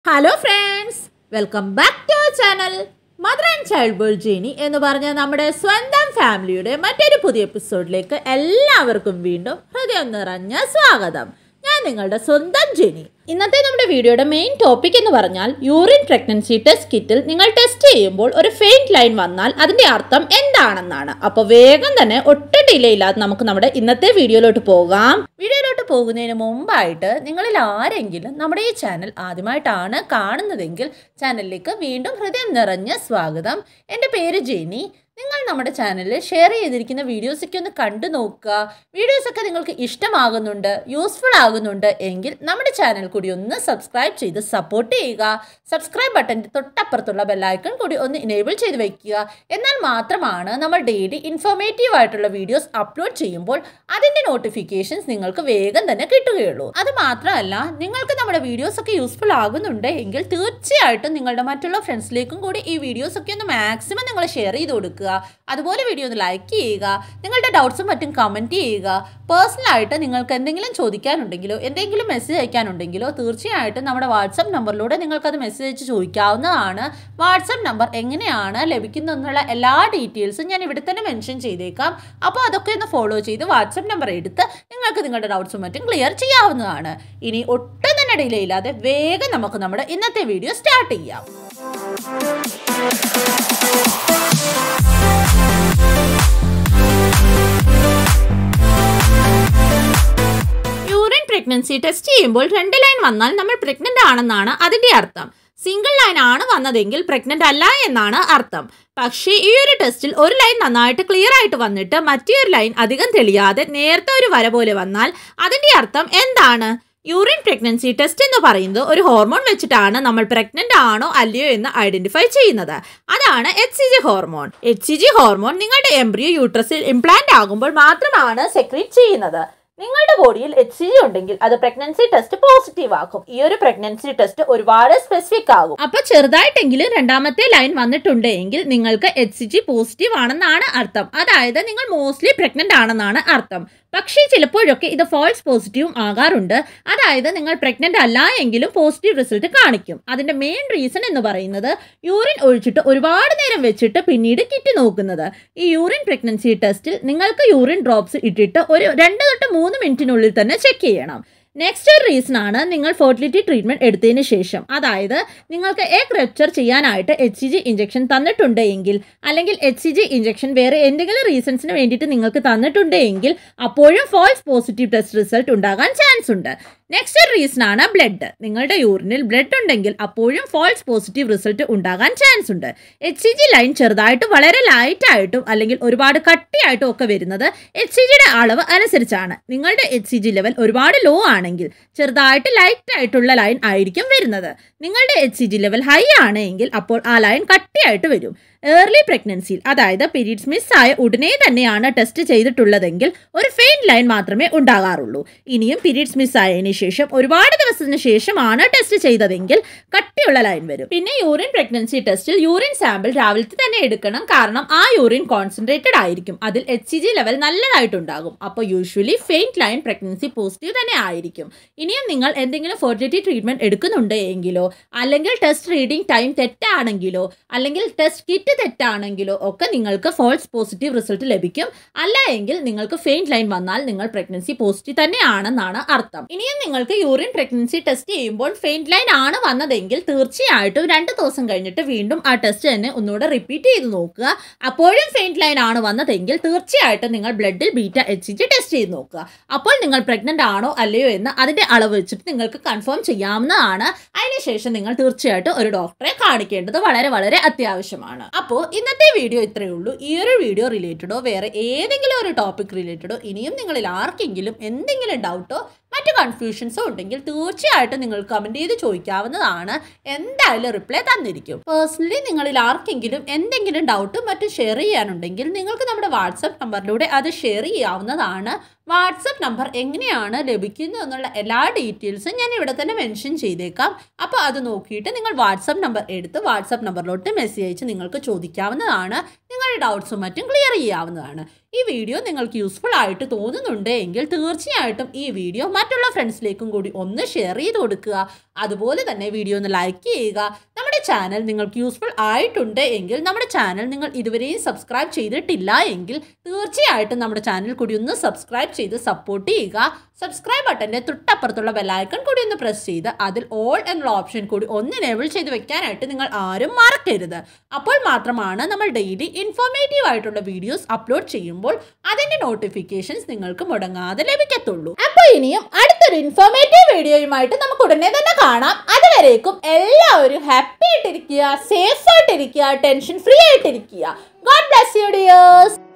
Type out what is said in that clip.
hello friends welcome back to channel mother and child ball journey എന്ന് പറഞ്ഞ നമ്മുടെ സ്വന്തം ഫാമിലിയുടെ മറ്റൊരു പുതിയ എപ്പിസോഡിലേക്ക് എല്ലാവർക്കും വീണ്ടും ഹൃദയം നിറഞ്ഞ സ്വാഗതം ഞാൻ നിങ്ങളുടെ സ്വന്തം ജെനി ഇന്നത്തെ നമ്മുടെ വീഡിയോയുടെ മെയിൻ ടോപ്പിക് എന്ന് പറഞ്ഞാൽ യൂറിൻ പ്രഗ്നൻസി ടെസ്റ്റ് കിറ്റിൽ നിങ്ങൾ ടെസ്റ്റ് ചെയ്യുമ്പോൾ ഒരു ഫെയിൻറ്റ് ലൈൻ വന്നാൽ അതിന്റെ അർത്ഥം എന്താണെന്നാണ് അപ്പോൾ വേഗം തന്നെ ഒട്ടും ഡിലേ ഇല്ലാതെ നമുക്ക് നമ്മുടെ ഇന്നത്തെ വീഡിയോയിലോട്ട് പോകാം വീഡിയോയിലോട്ട് പോകുന്നതിന് മുമ്പായിട്ട് നിങ്ങളിൽ ആരെങ്കിലും നമ്മുടെ ഈ ചാനൽ ആദ്യമായിട്ടാണ് കാണുന്നതെങ്കിൽ ചാനലിലേക്ക് വീണ്ടും ഹൃദയം നിറഞ്ഞ സ്വാഗതം എൻ്റെ പേര് ജെനി നിങ്ങൾ നമ്മുടെ ചാനലിൽ ഷെയർ ചെയ്തിരിക്കുന്ന വീഡിയോസൊക്കെ ഒന്ന് കണ്ടു നോക്കുക വീഡിയോസൊക്കെ നിങ്ങൾക്ക് ഇഷ്ടമാകുന്നുണ്ട് യൂസ്ഫുൾ ആകുന്നുണ്ട് എങ്കിൽ നമ്മുടെ ചാനൽ കൂടി ഒന്ന് സബ്സ്ക്രൈബ് ചെയ്ത് സപ്പോർട്ട് ചെയ്യുക സബ്സ്ക്രൈബ് ബട്ടൻ്റെ തൊട്ടപ്പുറത്തുള്ള ബെല്ലൈക്കൺ കൂടി ഒന്ന് ഇനേബിൾ ചെയ്ത് വെക്കുക എന്നാൽ മാത്രമാണ് നമ്മൾ ഡെയിലി ഇൻഫോർമേറ്റീവ് ആയിട്ടുള്ള വീഡിയോസ് അപ്ലോഡ് ചെയ്യുമ്പോൾ അതിൻ്റെ നോട്ടിഫിക്കേഷൻസ് നിങ്ങൾക്ക് വേഗം തന്നെ കിട്ടുകയുള്ളൂ അത് മാത്രമല്ല നിങ്ങൾക്ക് നമ്മുടെ വീഡിയോസ് ഒക്കെ യൂസ്ഫുൾ ആകുന്നുണ്ട് എങ്കിൽ തീർച്ചയായിട്ടും നിങ്ങളുടെ മറ്റുള്ള ഫ്രണ്ട്സിലേക്കും കൂടി ഈ വീഡിയോസ് ഒക്കെ ഒന്ന് മാക്സിമം നിങ്ങൾ ഷെയർ ചെയ്ത് കൊടുക്കുക അതുപോലെ വീഡിയോ ഒന്ന് ലൈക്ക് ചെയ്യുക നിങ്ങളുടെ ഡൗട്ട്സും മറ്റും കമൻറ്റ് ചെയ്യുക പേഴ്സണലായിട്ട് നിങ്ങൾക്ക് എന്തെങ്കിലും ചോദിക്കാനുണ്ടെങ്കിലോ എന്തെങ്കിലും മെസ്സേജ് അയക്കാനുണ്ടെങ്കിലോ തീർച്ചയായിട്ടും നമ്മുടെ വാട്സപ്പ് നമ്പറിലൂടെ നിങ്ങൾക്കത് മെസ്സേജ് അയച്ച് ചോദിക്കാവുന്നതാണ് വാട്സപ്പ് നമ്പർ എങ്ങനെയാണ് ലഭിക്കുന്നതെന്നുള്ള എല്ലാ ഡീറ്റെയിൽസും ഞാൻ ഇവിടെ തന്നെ മെൻഷൻ ചെയ്തേക്കാം അപ്പോൾ അതൊക്കെ ഒന്ന് ഫോളോ ചെയ്ത് വാട്സപ്പ് നമ്പർ എടുത്ത് നിങ്ങൾക്ക് നിങ്ങളുടെ ഡൗട്ട്സും മറ്റും ക്ലിയർ ചെയ്യാവുന്നതാണ് ഇനി ഒട്ടും തന്നെ ഡിലേ ഇല്ലാതെ വേഗം നമുക്ക് നമ്മുടെ ഇന്നത്തെ വീഡിയോ സ്റ്റാർട്ട് ചെയ്യാം യൂറിൻ പ്രഗ്നൻസി ടെസ്റ്റ് ചെയ്യുമ്പോൾ രണ്ട് ലൈൻ വന്നാൽ നമ്മൾ പ്രഗ്നന്റ് ആണെന്നാണ് അതിന്റെ അർത്ഥം സിംഗിൾ ലൈൻ ആണ് വന്നതെങ്കിൽ പ്രഗ്നന്റ് അല്ല എന്നാണ് അർത്ഥം പക്ഷേ ഈ ഒരു ടെസ്റ്റിൽ ഒരു ലൈൻ നന്നായിട്ട് ക്ലിയർ ആയിട്ട് വന്നിട്ട് മറ്റൊരു ലൈൻ അധികം തെളിയാതെ നേരത്തെ ഒരു വര പോലെ വന്നാൽ അതിന്റെ അർത്ഥം എന്താണ് യൂറിൻ പ്രഗ്നൻസി ടെസ്റ്റ് എന്ന് പറയുന്നത് ഒരു ഹോർമോൺ വെച്ചിട്ടാണ് നമ്മൾ പ്രഗ്നന്റ് ആണോ അല്ലയോ എന്ന് ഐഡന്റിഫൈ ചെയ്യുന്നത് അതാണ് H C G hormone H C G hormone നിങ്ങളുടെ എംബ്രിയോ യൂട്രസിൽ ഇംപ്ലാന്റ് ആകുമ്പോൾ മാത്രമാണ് സെക്രീറ്റ് ചെയ്യുന്നത് നിങ്ങളുടെ ബോഡിയിൽ എച്ച് സി ജി ഉണ്ടെങ്കിൽ അത് പ്രഗ്നൻസി ടെസ്റ്റ് പോസിറ്റീവ് ആക്കും ഈ ഒരു പ്രഗ്നൻസി ടെസ്റ്റ് ഒരുപാട് സ്പെസിഫിക് ആകും അപ്പൊ ചെറുതായിട്ടെങ്കിലും രണ്ടാമത്തെ ലൈൻ വന്നിട്ടുണ്ട് എങ്കിൽ നിങ്ങൾക്ക് എച്ച് സി ജി പോസിറ്റീവ് ആണെന്നാണ് അർത്ഥം അതായത് നിങ്ങൾ മോസ്റ്റ്ലി പ്രഗ്നന്റ് ആണെന്നാണ് അർത്ഥം പക്ഷേ ചിലപ്പോഴൊക്കെ ഇത് ഫോൾസ് പോസിറ്റീവും ആകാറുണ്ട് അതായത് നിങ്ങൾ പ്രഗ്നന്റ് അല്ല എങ്കിലും പോസിറ്റീവ് റിസൾട്ട് കാണിക്കും അതിന്റെ മെയിൻ റീസൺ എന്ന് പറയുന്നത് യൂറിൻ ഒഴിച്ചിട്ട് ഒരുപാട് നേരം വെച്ചിട്ട് പിന്നീട് കിറ്റി നോക്കുന്നത് ഈ യൂറിൻ പ്രഗ്നൻസി ടെസ്റ്റിൽ നിങ്ങൾക്ക് യൂറിൻ ഡ്രോപ്സ് ഇട്ടിട്ട് ഒരു രണ്ട് തൊട്ട് മൂന്ന് മിനിറ്റിനുള്ളിൽ തന്നെ ചെക്ക് ചെയ്യണം നെക്സ്റ്റ് ഒരു റീസൺ ആണ് നിങ്ങൾ ഫെർട്ടിലിറ്റി ട്രീറ്റ്മെന്റ് എടുത്തതിന് ശേഷം അതായത് നിങ്ങൾക്ക് എഗ് റെപ്ചർ ചെയ്യാനായിട്ട് എച്ച് സി ജി ഇഞ്ചക്ഷൻ തന്നിട്ടുണ്ട് എങ്കിൽ അല്ലെങ്കിൽ എച്ച് സി ജി ഇഞ്ചക്ഷൻ വേറെ എന്തെങ്കിലും റീസൺസിന് വേണ്ടിയിട്ട് നിങ്ങൾക്ക് തന്നിട്ടുണ്ട് എങ്കിൽ അപ്പോഴും ഫോൾസ് പോസിറ്റീവ് ടെസ്റ്റ് റിസൾട്ട് ഉണ്ടാകാൻ ചാൻസ് ഉണ്ട് നെക്സ്റ്റ് ഒരു റീസൺ ആണ് ബ്ലഡ് നിങ്ങളുടെ യൂറിനിൽ ബ്ലഡ് ഉണ്ടെങ്കിൽ അപ്പോഴും ഫോൾസ് പോസിറ്റീവ് റിസൾട്ട് ഉണ്ടാകാൻ ചാൻസ് ഉണ്ട് എച്ച് സി ജി ലൈൻ ചെറുതായിട്ട് വളരെ ലൈറ്റ് ആയിട്ടും അല്ലെങ്കിൽ ഒരുപാട് കട്ടിയായിട്ടും ഒക്കെ വരുന്നത് എച്ച് സി ജിയുടെ അളവ് അനുസരിച്ചാണ് നിങ്ങളുടെ എച്ച് സി ജി ലെവൽ ഒരുപാട് ലോ ആണെങ്കിൽ ചെറുതായിട്ട് ലൈറ്റ് ആയിട്ടുള്ള ലൈൻ ആയിരിക്കും വരുന്നത് നിങ്ങളുടെ H C G level high ആണ് എങ്കിൽ അപ്പോൾ ആ ലൈൻ കട്ടിയായിട്ട് വരും ഏർലി പ്രഗ്നൻസിയിൽ അതായത് പീരീഡ്സ് മിസ്സായ ഉടനെ തന്നെയാണ് ടെസ്റ്റ് ചെയ്തിട്ടുള്ളതെങ്കിൽ ഒരു ഫെയിൻ ലൈൻ മാത്രമേ ഉണ്ടാകാറുള്ളൂ ഇനിയും പീരീഡ്സ് മിസ്സായതിനു ശേഷം ഒരുപാട് ദിവസത്തിന് ശേഷമാണ് ടെസ്റ്റ് ചെയ്തതെങ്കിൽ കട്ടിയുള്ള ലൈൻ വരും പിന്നെ യൂറിൻ പ്രഗ്നൻസി ടെസ്റ്റിൽ യൂറിൻ സാമ്പിൾ രാവിലത്തെ തന്നെ എടുക്കണം കാരണം ആ യൂറിൻ കോൺസെൻട്രേറ്റഡ് ആയിരിക്കും അതിൽ എച്ച് സി ജി ലെവൽ നല്ലതായിട്ടുണ്ടാകും അപ്പോൾ usually faint line pregnancy positive തന്നെ ആയിരിക്കും ഇനിയും നിങ്ങൾ എന്തെങ്കിലും ഫെർട്ടിലിറ്റി ട്രീറ്റ്മെന്റ് എടുക്കുന്നുണ്ട് എങ്കിലോ അല്ലെങ്കിൽ ടെസ്റ്റ് റീഡിംഗ് ടൈം തെറ്റാണെങ്കിലോ അല്ലെങ്കിൽ ടെസ്റ്റ് കിറ്റ് തെറ്റാണെങ്കിലോ ഒക്കെ നിങ്ങൾക്ക് ഫോൾസ് പോസിറ്റീവ് റിസൾട്ട് ലഭിക്കും അല്ല എങ്കിൽ നിങ്ങൾക്ക് ഫെയിൻറ്റ് ലൈൻ വന്നാൽ നിങ്ങൾ പ്രഗ്നൻസി പോസിറ്റീവ് തന്നെയാണെന്നാണ് അർത്ഥം ഇനിയും നിങ്ങൾക്ക് യൂറിൻ പ്രഗ്നൻസി ടെസ്റ്റ് ചെയ്യുമ്പോൾ ഫെയിൻറ്റ് ലൈൻ ആണ് വന്നതെങ്കിൽ തീർച്ചയായിട്ടും രണ്ട് ദിവസം കഴിഞ്ഞിട്ട് വീണ്ടും ആ ടെസ്റ്റ് തന്നെ ഒന്നുകൂടെ റിപ്പീറ്റ് ചെയ്ത് നോക്കുക അപ്പോഴും ഫെയിൻറ്റ് ലൈൻ ആണ് വന്നതെങ്കിൽ തീർച്ചയായിട്ടും നിങ്ങൾ ബ്ലഡിൽ beta H C G test ചെയ്ത് നോക്കുക അപ്പോൾ നിങ്ങൾ പ്രഗ്നന്റ് ആണോ അല്ലയോ എന്ന് അതിന്റെ അളവ് വെച്ചിട്ട് നിങ്ങൾക്ക് കൺഫേം ചെയ്യാവുന്നതാണ് അതിനുശേഷം നിങ്ങൾ തീർച്ചയായിട്ടും ഒരു ഡോക്ടറെ കാണിക്കേണ്ടത് വളരെ വളരെ അത്യാവശ്യമാണ് അപ്പോൾ ഇന്നത്തെ വീഡിയോ ഇത്രയേ ഉള്ളൂ ഈ ഒരു വീഡിയോ റിലേറ്റഡോ വേറെ ഏതെങ്കിലും ഒരു ടോപ്പിക് റിലേറ്റഡോ ഇനിയും നിങ്ങളിൽ ആർക്കെങ്കിലും എന്തെങ്കിലും ഡൗട്ടോ മറ്റു കൺഫ്യൂഷൻസോ ഉണ്ടെങ്കിൽ തീർച്ചയായിട്ടും നിങ്ങൾ കമൻറ്റ് ചെയ്ത് ചോദിക്കാവുന്നതാണ് എന്തായാലും റിപ്ലൈ തന്നിരിക്കും പേഴ്സണലി നിങ്ങളിൽ ആർക്കെങ്കിലും എന്തെങ്കിലും ഡൗട്ടും മറ്റും ഷെയർ ചെയ്യാനുണ്ടെങ്കിൽ നിങ്ങൾക്ക് നമ്മുടെ വാട്സപ്പ് നമ്പറിലൂടെ അത് ഷെയർ ചെയ്യാവുന്നതാണ് വാട്സപ്പ് നമ്പർ എങ്ങനെയാണ് ലഭിക്കുന്നത് എന്നുള്ള എല്ലാ ഡീറ്റെയിൽസും ഞാൻ ഇവിടെ തന്നെ മെൻഷൻ ചെയ്തേക്കാം അപ്പോൾ അത് നോക്കിയിട്ട് നിങ്ങൾ വാട്സപ്പ് നമ്പർ എടുത്ത് വാട്സപ്പ് നമ്പറിലോട്ട് മെസ്സേജ് അയച്ച് നിങ്ങൾക്ക് ചോദിക്കാവുന്നതാണ് നിങ്ങൾ നിങ്ങളുടെ ഡൗട്ട്സും മറ്റും ക്ലിയർ ചെയ്യാവുന്നതാണ് ഈ വീഡിയോ നിങ്ങൾക്ക് യൂസ്ഫുൾ ആയിട്ട് തോന്നുന്നുണ്ട് എങ്കിൽ തീർച്ചയായിട്ടും ഈ വീഡിയോ മറ്റുള്ള ഫ്രണ്ട്സിലേക്കും കൂടി ഒന്ന് ഷെയർ ചെയ്ത് കൊടുക്കുക അതുപോലെ തന്നെ വീഡിയോ ഒന്ന് ലൈക്ക് ചെയ്യുക നമ്മുടെ ചാനൽ നിങ്ങൾക്ക് യൂസ്ഫുൾ ആയിട്ടുണ്ട് എങ്കിൽ നമ്മുടെ ചാനൽ നിങ്ങൾ ഇതുവരെയും സബ്സ്ക്രൈബ് ചെയ്തിട്ടില്ല എങ്കിൽ തീർച്ചയായിട്ടും നമ്മുടെ ചാനൽ കൂടി ഒന്ന് സബ്സ്ക്രൈബ് ചെയ്ത് സപ്പോർട്ട് ചെയ്യുക സബ്സ്ക്രൈബ് ബട്ടൻ്റെ തൊട്ടപ്പുറത്തുള്ള ബെലൈക്കൺ കൂടി ഒന്ന് പ്രസ് ചെയ്ത് അതിൽ ഓൾ എന്നുള്ള ഓപ്ഷൻ കൂടി ഒന്ന് എനേബിൾ ചെയ്ത് വെക്കാനായിട്ട് നിങ്ങൾ ആരും മറക്കരുത് അപ്പോൾ മാത്രമാണ് നമ്മൾ ഡെയിലി ഇൻഫോർമേറ്റീവ് ആയിട്ടുള്ള വീഡിയോസ് അപ്ലോഡ് ചെയ്യുമ്പോൾ അതിൻ്റെ നോട്ടിഫിക്കേഷൻസ് നിങ്ങൾക്ക് മുടങ്ങാതെ ലഭിക്കത്തുള്ളൂ അപ്പോൾ ഇനിയും അടുത്തൊരു ഇൻഫോർമേറ്റീവ് വീഡിയോയുമായിട്ട് നമുക്ക് ഉടനെ തന്നെ കാണാം അതുവരേക്കും എല്ലാവരും ഹാപ്പി ആയിട്ടിരിക്കുക സേഫ് ആയിട്ടിരിക്കുക ടെൻഷൻ ഫ്രീ ആയിട്ടിരിക്കുക ഗോഡ് ബ്ലസ് യു ഡിയേഴ്സ്